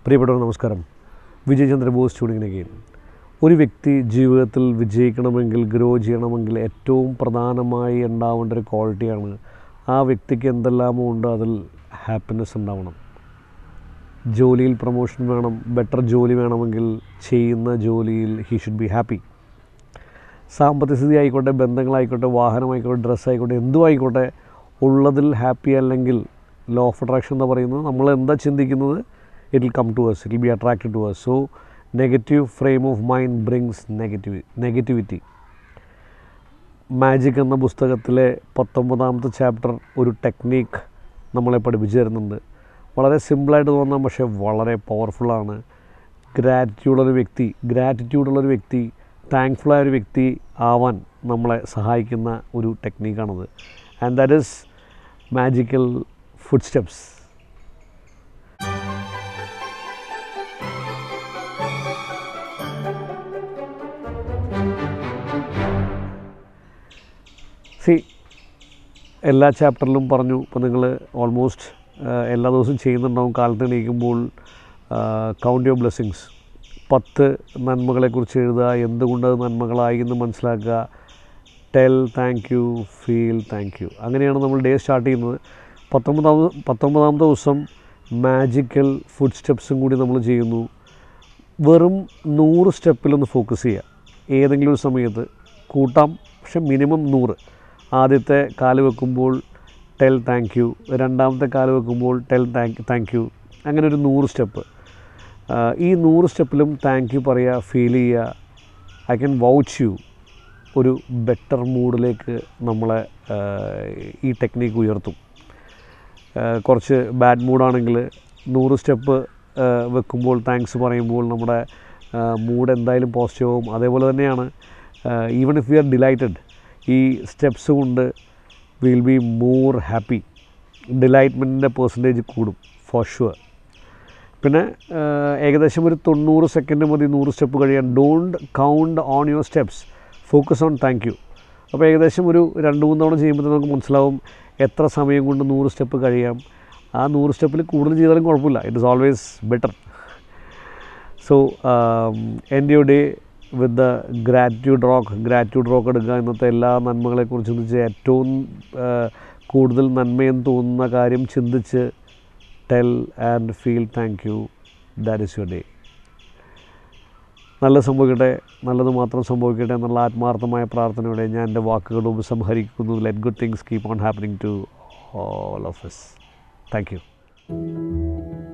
പ്രിയപ്പെട്ടവർ നമസ്കാരം വിജയ് ചന്ദ്ര ബോസ് ട്യൂണിങ്ങിലേക്ക് ഒരു വ്യക്തി ജീവിതത്തിൽ വിജയിക്കണമെങ്കിൽ ഗ്രോ ചെയ്യണമെങ്കിൽ ഏറ്റവും പ്രധാനമായി ഉണ്ടാവേണ്ട ഒരു ക്വാളിറ്റിയാണ് ആ വ്യക്തിക്ക് എന്തെല്ലാമോ ഉണ്ട് അതിൽ ഹാപ്പിനെസ് ഉണ്ടാവണം ജോലിയിൽ പ്രൊമോഷൻ വേണം ബെറ്റർ ജോലി വേണമെങ്കിൽ ചെയ്യുന്ന ജോലിയിൽ ഹീ ഷുഡ് ബി ഹാപ്പി സാമ്പത്തിക സ്ഥിതി ആയിക്കോട്ടെ ബന്ധങ്ങളായിക്കോട്ടെ വാഹനമായിക്കോട്ടെ ഡ്രസ്സായിക്കോട്ടെ എന്തും ആയിക്കോട്ടെ ഉള്ളതിൽ ഹാപ്പി അല്ലെങ്കിൽ ലോ ഓഫ് അട്രാക്ഷൻ എന്ന് പറയുന്നത് നമ്മൾ എന്താ ചിന്തിക്കുന്നത് it will come to us it will be attracted to us so negative frame of mind brings negative negativity magic എന്ന പുസ്തകത്തിലെ പത്തൊമ്പതാമത്തെ ചാപ്റ്റർ ഒരു ടെക്നീക്ക് നമ്മളെ പഠിപ്പിച്ചു തരുന്നുണ്ട് വളരെ സിമ്പിളായിട്ട് തോന്നാം പക്ഷേ വളരെ പവർഫുള്ളാണ് ഗ്രാറ്റിറ്റ്യൂഡുള്ളൊരു വ്യക്തി ഗ്രാറ്റിറ്റ്യൂഡുള്ളൊരു വ്യക്തി താങ്ക്ഫുള്ളായ ഒരു വ്യക്തി ആവാൻ നമ്മളെ സഹായിക്കുന്ന ഒരു ടെക്നീക്കാണത് and that is magical food steps see എല്ലാ ചാപ്റ്ററിലും പറഞ്ഞു ഇപ്പോൾ നിങ്ങൾ ഓൾമോസ്റ്റ് എല്ലാ ദിവസവും ചെയ്യുന്നുണ്ടാവും കാലത്ത് എണീക്കുമ്പോൾ കൗണ്ട് യുവർ ബ്ലെസ്സിങ്സ് പത്ത് നന്മകളെക്കുറിച്ച് എഴുതുക എന്തുകൊണ്ട് അത് നന്മകളായി എന്ന് മനസ്സിലാക്കുക tell thank you feel thank you അങ്ങനെയാണ് നമ്മൾ ഡേ സ്റ്റാർട്ട് ചെയ്യുന്നത് പത്തൊമ്പതാമത് പത്തൊമ്പതാമത്തെ ദിവസം മാജിക്കൽ ഫുഡ് സ്റ്റെപ്സും കൂടി നമ്മൾ ചെയ്യുന്നു വെറും നൂറ് സ്റ്റെപ്പിലൊന്ന് ഫോക്കസ് ചെയ്യുക ഏതെങ്കിലും ഒരു സമയത്ത് കൂട്ടാം പക്ഷെ മിനിമം നൂറ് ആദ്യത്തെ കാല് വെക്കുമ്പോൾ ടെൽ താങ്ക് യു രണ്ടാമത്തെ കാല് വെക്കുമ്പോൾ ടെൽ താങ്ക് താങ്ക് യു അങ്ങനെ ഒരു നൂറ് സ്റ്റെപ്പ് ഈ നൂറ് സ്റ്റെപ്പിലും താങ്ക് യു പറയുക ഫീൽ ചെയ്യുക ഐ ക്യാൻ വൗച്ച് യു ഒരു ബെറ്റർ മൂഡിലേക്ക് നമ്മളെ ആ, ഈ ടെക്നീക്ക് ഉയർത്തും ആ, കുറച്ച് ബാഡ് മൂഡാണെങ്കിൽ നൂറ് സ്റ്റെപ്പ് വെക്കുമ്പോൾ താങ്ക്സ് പറയുമ്പോൾ നമ്മുടെ മൂഡ് എന്തായാലും പോസിറ്റീവ് ആവും അതേപോലെ തന്നെയാണ് even if we are delighted ഈ സ്റ്റെപ്സ് കൊണ്ട് വിൽ ബി മോർ ഹാപ്പി ഡിലൈറ്റ്മെൻറ്റിൻ്റെ പെർസെൻറ്റേജ് കൂടും ഫോർ ഷുവർ പിന്നെ ആ, ഏകദേശം ഒരു തൊണ്ണൂറ് സെക്കൻഡ് മതി നൂറ് സ്റ്റെപ്പ് കഴിയാൻ don't count on your steps focus on thank you അപ്പോൾ ഏകദേശം ഒരു രണ്ട് മൂന്ന് തവണ ചെയ്യുമ്പോൾ നമുക്ക് മനസ്സിലാവും എത്ര സമയം കൊണ്ട് നൂറ് സ്റ്റെപ്പ് കഴിയാം ആ നൂറ് സ്റ്റെപ്പിൽ കൂടുതൽ ചെയ്താലും കുഴപ്പമില്ല it is always better so എൻ്റെ your day with the gratitude rock gratitude rock എടുക്കുക ഇന്നത്തെ എല്ലാ നന്മകളെക്കുറിച്ച് ചിന്തിച്ച് ഏറ്റവും ആ, കൂടുതൽ നന്മയെന്ന് തോന്നുന്ന കാര്യം ചിന്തിച്ച് tell and feel thank you that is your day നല്ലത് സംഭവിക്കട്ടെ നല്ലത് മാത്രം സംഭവിക്കട്ടെ എന്നുള്ള ആത്മാർത്ഥമായ പ്രാർത്ഥനയോടെ ഞാൻ എൻ്റെ വാക്കുകൾ ഉപസംഹരിക്കുന്നു let good things keep on happening to all of us thank U